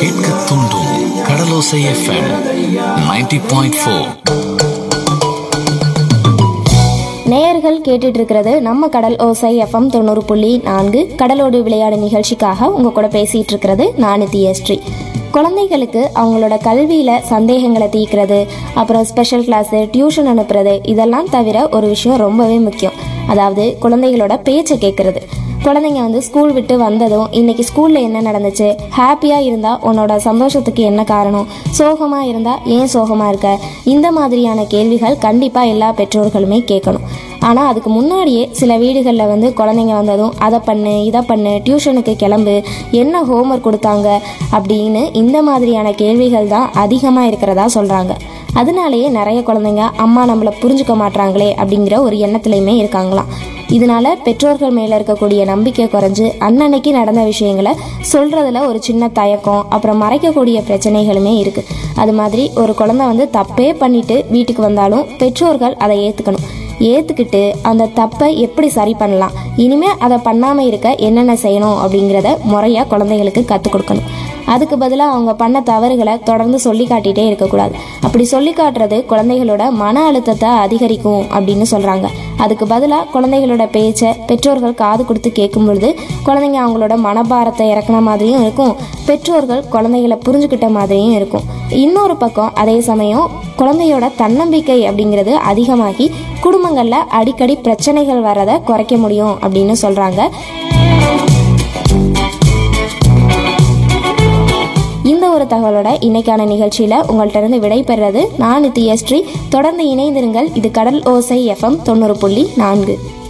கேட்க தூண்டும் கடலோசை FM 90.4 point four நேயர்கள் கேட்டுட்டு இருக்கிறது நம்ம கடல் ஓசை எஃப்எம் தொண்ணூறு புள்ளி நான்கு கடலோடு விளையாடு நிகழ்ச்சிக்காக உங்க கூட பேசிட்டு இருக்கிறது நானு தியஸ்ரீ குழந்தைகளுக்கு அவங்களோட கல்வியில சந்தேகங்களை தீர்க்கிறது அப்புறம் ஸ்பெஷல் கிளாஸ் டியூஷன் அனுப்புறது இதெல்லாம் தவிர ஒரு விஷயம் ரொம்பவே முக்கியம் அதாவது குழந்தைகளோட பேச்சை கேட்கறது குழந்தைங்க வந்து ஸ்கூல் விட்டு வந்ததும் இன்னைக்கு ஸ்கூல்ல என்ன நடந்துச்சு ஹாப்பியா இருந்தா உன்னோட சந்தோஷத்துக்கு என்ன காரணம் சோகமா இருந்தா ஏன் சோகமா இருக்க இந்த மாதிரியான கேள்விகள் கண்டிப்பா எல்லா பெற்றோர்களுமே கேட்கணும் ஆனா அதுக்கு முன்னாடியே சில வீடுகளில் வந்து குழந்தைங்க வந்ததும் அதை பண்ணு இதை பண்ணு டியூஷனுக்கு கிளம்பு என்ன ஹோம்ஒர்க் கொடுத்தாங்க அப்படின்னு இந்த மாதிரியான கேள்விகள் தான் அதிகமாக இருக்கிறதா சொல்றாங்க அதனாலேயே நிறைய குழந்தைங்க அம்மா நம்மளை புரிஞ்சுக்க மாட்றாங்களே அப்படிங்கிற ஒரு எண்ணத்துலையுமே இருக்காங்களாம் இதனால பெற்றோர்கள் மேல இருக்கக்கூடிய நம்பிக்கை குறைஞ்சு அன்னன்னைக்கு நடந்த விஷயங்களை சொல்றதுல ஒரு சின்ன தயக்கம் அப்புறம் மறைக்கக்கூடிய பிரச்சனைகளுமே இருக்கு அது மாதிரி ஒரு குழந்தை வந்து தப்பே பண்ணிட்டு வீட்டுக்கு வந்தாலும் பெற்றோர்கள் அதை ஏத்துக்கணும் ஏத்துக்கிட்டு அந்த தப்பை எப்படி சரி பண்ணலாம் இனிமே அதை பண்ணாம இருக்க என்னென்ன செய்யணும் அப்படிங்கிறத முறையா குழந்தைகளுக்கு கற்றுக் கொடுக்கணும் அதுக்கு பதிலாக அவங்க பண்ண தவறுகளை தொடர்ந்து சொல்லி காட்டிகிட்டே இருக்கக்கூடாது அப்படி சொல்லி காட்டுறது குழந்தைகளோட மன அழுத்தத்தை அதிகரிக்கும் அப்படின்னு சொல்கிறாங்க அதுக்கு பதிலாக குழந்தைகளோட பேச்சை பெற்றோர்கள் காது கொடுத்து கேட்கும் பொழுது குழந்தைங்க அவங்களோட மனபாரத்தை இறக்குன மாதிரியும் இருக்கும் பெற்றோர்கள் குழந்தைகளை புரிஞ்சுக்கிட்ட மாதிரியும் இருக்கும் இன்னொரு பக்கம் அதே சமயம் குழந்தையோட தன்னம்பிக்கை அப்படிங்கிறது அதிகமாகி குடும்பங்களில் அடிக்கடி பிரச்சனைகள் வரதை குறைக்க முடியும் அப்படின்னு சொல்கிறாங்க இந்த ஒரு தகவலோட இன்னைக்கான நிகழ்ச்சியில உங்கள்ட்ட இருந்து விடைபெறுறது நான் நித்யஸ்ரீ தொடர்ந்து இணைந்திருங்கள் இது கடல் ஓசை எஃப்எம் தொண்ணூறு புள்ளி நான்கு